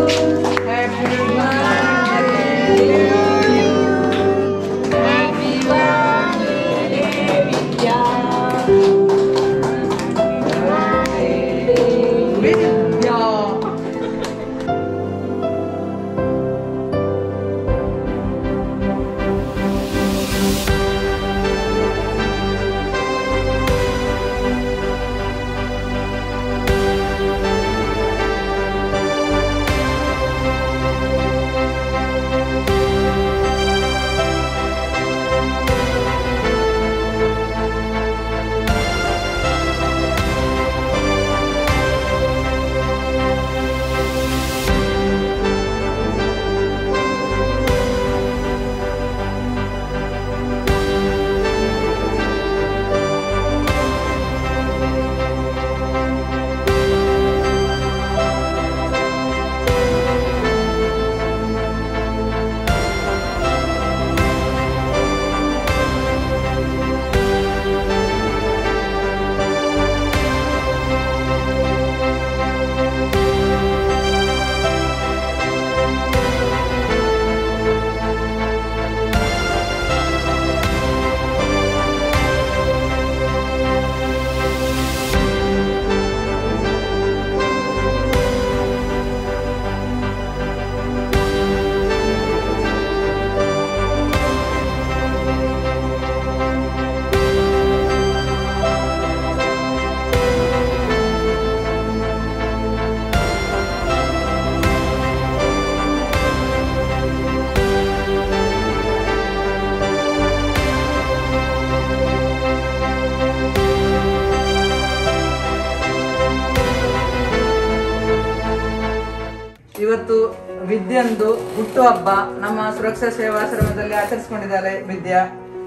ಇವತ್ತು ವಿದ್ಯಂದು ಹುಟ್ಟುಹಬ್ಬ ನಮ್ಮ ಸುರಕ್ಷಾ ಸೇವಾಶ್ರಮದಲ್ಲಿ ಆಚರಿಸ್ಕೊಂಡಿದ್ದಾರೆ ವಿದ್ಯಾ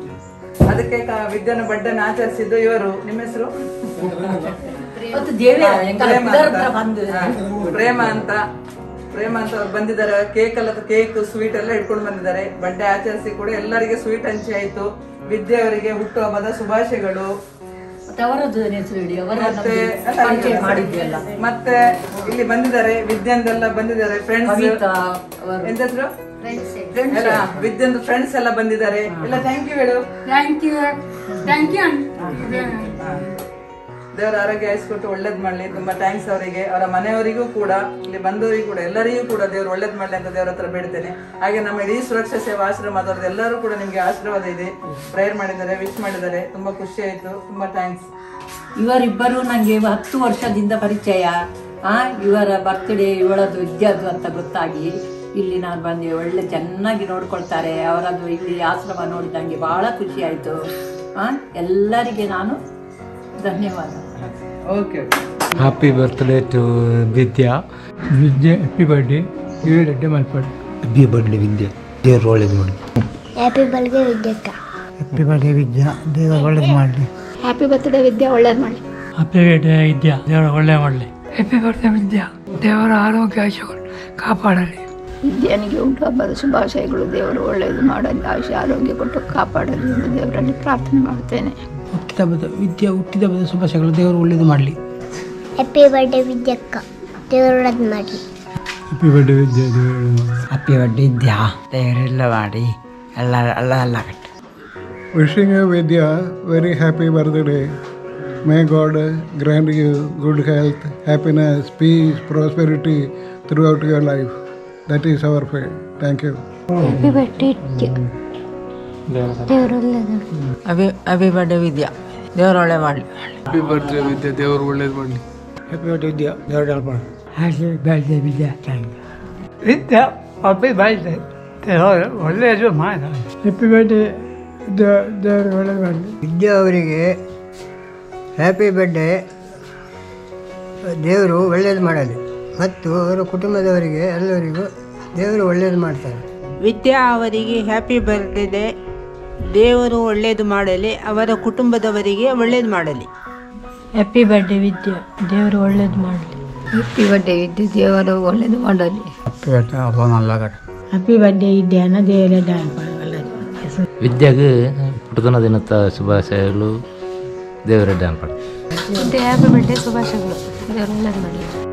ಅದಕ್ಕೆ ಕ- ವಿದ್ಯನ ಬಡ್ಡನ್ನು ಆಚರಿಸಿದ್ದು ಇವರು ನಿಮ್ಮ ಹೆಸರು ಪ್ರೇಮ ಅಂತ. ಹಾ, ಪ್ರೇಮ ಅಂತ ಪ್ರೇಮ ಅಂತ ಅವ್ರು ಬಂದಿದ್ದಾರೆ ಕೇಕ್ ಎಲ್ಲ ಕೇಕ್ ಸ್ವೀಟ್ ಎಲ್ಲ ಇಟ್ಕೊಂಡು ಬಂದಿದ್ದಾರೆ ಬಡ್ಡೆ ಆಚರಿಸಿ ಕೂಡ ಎಲ್ಲರಿಗೆ ಸ್ವೀಟ್ ಹಂಚಿ ಆಯ್ತು ವಿದ್ಯೆ ಅವರಿಗೆ ಹುಟ್ಟುಹಬ್ಬದ ಶುಭಾಶಯಗಳು ಮತ್ತೆ ಅವರದ್ದು ಹೆಸರು ಹೇಳಿ ಅವರ ಮತ್ತೆ ನಮ್ಗೆ ಪರಿಚಯ ಮಾಡಿದ್ಯಲ್ಲ ಮತ್ತೆ ಇಲ್ಲಿ ಬಂದಿದ್ದಾರೆ ವಿದ್ಯಂದೆಲ್ಲ ಬಂದಿದ್ದಾರೆ ಫ್ರೆಂಡ್ಸ್ ಕವಿತಾ ಅವರು ಎಂತ ಹೆಸರು ಎಲ್ಲ ವಿದ್ಯಂದು ಫ್ರೆಂಡ್ಸ್ ಎಲ್ಲ ಬಂದಿದ್ದಾರೆ ಎಲ್ಲ ಥ್ಯಾಂಕ್ ಯು ಹೇಳು ಥ್ಯಾಂಕ್ ಯು ಥ್ಯಾಂಕ್ ಯು ದೇವರ ಆರೋಗ್ಯ ಆಯಿಸ್ಕೊಟ್ಟು ಒಳ್ಳೇದ್ ಮಾಡ್ಲಿ ತುಂಬಾ ಥ್ಯಾಂಕ್ಸ್ ಅವರಿಗೆ ಅವರ ಮನೆಯವರಿಗೂ ಕೂಡ ಇಲ್ಲಿ ಬಂದವರಿಗೂ ಕೂಡ ಎಲ್ಲರಿಗೂ ಕೂಡ ದೇವರು ಒಳ್ಳೇದ್ ಮಾಡ್ಲಿ ಅಂತ ದೇವರ ಹತ್ರ ಬೇಡ್ತೇನೆ ಹಾಗೆ ನಮ್ಮ ಇಡೀ ಸುರಕ್ಷಾ ಸೇವಾ ಆಶ್ರಮದವ್ರದ್ದು ಎಲ್ಲರೂ ಕೂಡ ನಿಮ್ಗೆ ಆಶೀರ್ವಾದ ಇದೆ ಪ್ರೇಯರ್ ಮಾಡಿದ್ದಾರೆ ವಿಶ್ ಮಾಡಿದ್ದಾರೆ ತುಂಬಾ ಖುಷಿ ಆಯ್ತು ತುಂಬಾ ಥ್ಯಾಂಕ್ಸ್ ಇವರಿಬ್ಬರು ನನಗೆ ಹತ್ತು ವರ್ಷದಿಂದ ಪರಿಚಯ ಆ ಇವರ ಬರ್ತ್ಡೇ ಇವಳದು ವಿದ್ಯಾದು ಅಂತ ಗೊತ್ತಾಗಿ ಇಲ್ಲಿ ನಾನು ಬಂದೆ ಒಳ್ಳೆ ಚೆನ್ನಾಗಿ ನೋಡ್ಕೊಳ್ತಾರೆ ಅವರದು ಇಲ್ಲಿ ಆಶ್ರಮ ನೋಡಿ ನನಗೆ ಬಹಳ ಖುಷಿ ಆಯಿತು ಆ ಎಲ್ಲರಿಗೆ ನಾನು ಧನ್ಯವಾದ okay happy birthday to Vidya ವಿದ್ಯೆ ಹ್ಯಾಪಿ ಬರ್ಡೇ ಏಳು ಮಲ್ಪಡ್ ಹ್ಯಾಪಿ ಬರ್ಡೇ ವಿದ್ಯೆ ದೇವ್ರು ಒಳ್ಳೇದು ಮಾಡಿ ಹ್ಯಾಪಿ ಬರ್ಡೇ ವಿದ್ಯಕ್ಕ ಹ್ಯಾಪಿ ಬರ್ಡೇ ವಿದ್ಯಾ ದೇವರು ಒಳ್ಳೇದು ಮಾಡಲಿ ಹ್ಯಾಪಿ ಬರ್ತ್ಡೇ ವಿದ್ಯಾ ಒಳ್ಳೇದು ಮಾಡಿ ಹ್ಯಾಪಿ ಬರ್ಡೇ ವಿದ್ಯಾ ದೇವರು ಒಳ್ಳೆ ಮಾಡಲಿ ಹ್ಯಾಪಿ ಬರ್ಡೇ ವಿದ್ಯಾ ದೇವರ ಆರೋಗ್ಯ ಆಶಗಳು ಕಾಪಾಡಲಿ ವಿದ್ಯಾನಿಗೆ ಉಂಟು ಹಬ್ಬದ ಶುಭಾಶಯಗಳು ದೇವರು ಒಳ್ಳೆಯದು ಮಾಡಲಿ ಆಯುಷ್ಯ ಆರೋಗ್ಯ ಕೊಟ್ಟು ಕಾಪಾಡಲಿ ಎಂದು ದೇವರಲ್ಲಿ ಪ್ರಾರ್ಥನೆ ಮಾಡುತ್ತೇನೆ ಹುಟ್ಟಿದ ಹಬ್ಬದ ವಿದ್ಯಾ ಹುಟ್ಟಿದ ಹಬ್ಬದ ಶುಭಾಶಯಗಳು ದೇವರು ಒಳ್ಳೇದು ಮಾಡಲಿ ಹ್ಯಾಪಿ ಬರ್ಡೇ ವಿದ್ಯಕ್ಕ ದೇವರೊಳದ್ ಮಾಡಿ ಹ್ಯಾಪಿ ಬರ್ಡೇ ವಿದ್ಯಾ ದೇವರು ಹ್ಯಾಪಿ ಬರ್ಡೇ ಇದ್ಯಾ ದೇವರೆಲ್ಲ ಮಾಡಿ ಎಲ್ಲ ಎಲ್ಲ ಎಲ್ಲ ಕಟ್ಟಿ Wishing you Vidya very happy birthday. May God grant you good health, happiness, peace, prosperity throughout your life. That is our faith. Thank you. Happy birthday ದೇವರೊಳ್ಳೇದು Abhi happy birthday Vidya ದೇವರು ಒಳ್ಳೆ ಮಾಡಲಿ ಹ್ಯಾಪಿ ಬರ್ತ್ಡೇ ವಿದ್ಯಾ ದೇವರು ಒಳ್ಳೇದು ಮಾಡಲಿ ಹ್ಯಾಪಿ ಬರ್ಡೇ ವಿದ್ಯಾ ದೇವರು help ಮಾಡಿ happy birthday Vidya thank Vidya happy birthday ದೇವರು ಒಳ್ಳೆಯದು ಮಾಡ ಹ್ಯಾಪಿ ಬರ್ಡೇ ದೇವರು ಒಳ್ಳೇದು ಮಾಡಲಿ ವಿದ್ಯಾ ಅವರಿಗೆ ಹ್ಯಾಪಿ ಬರ್ಡೇ ದೇವರು ಒಳ್ಳೆಯದು ಮಾಡಲಿ ಮತ್ತು ಅವರ ಕುಟುಂಬದವರಿಗೆ ಎಲ್ಲರಿಗೂ ದೇವರು ಒಳ್ಳೆಯದು ಮಾಡ್ತಾರೆ ವಿದ್ಯಾ ಅವರಿಗೆ ಹ್ಯಾಪಿ ಬರ್ತ್ಡೇ ದೇವರು ಒಳ್ಳೆಯದು ಮಾಡಲಿ ಅವರ ಕುಟುಂಬದವರಿಗೆ ಒಳ್ಳೆಯದು ಮಾಡಲಿ ಹ್ಯಾಪಿ ಬರ್ಡೇ ವಿದ್ಯಾ ದೇವರು ಒಳ್ಳೇದು ಮಾಡಲಿ ಹ್ಯಾಪಿ ಬರ್ಡೇ ವಿದ್ಯೆ ದೇವರು ಒಳ್ಳೆಯದು ಮಾಡಲಿ ಹ್ಯಾಪಿ ಬರ್ಡೇ ಅಪ್ಪ ನಲ್ಲ ಕಟ್ಟ ಹ್ಯಾಪಿ ಬರ್ಡೇ ವಿದ್ಯಾನ ದೇವರ ಒಳ್ಳೇದು ವಿದ್ಯಾಗೆ ಪುಟ್ಟತನ ದಿನದ ಶುಭಾಶಯಗಳು ದೇವರ ಡ್ಯಾನ್ ಪಾಡ ಹ್ಯಾಪಿ ಬರ್ಡೇ ಶುಭಾಶಯಗಳು ದೇವರು ಒಳ್ಳೇದು ಮಾಡಲಿ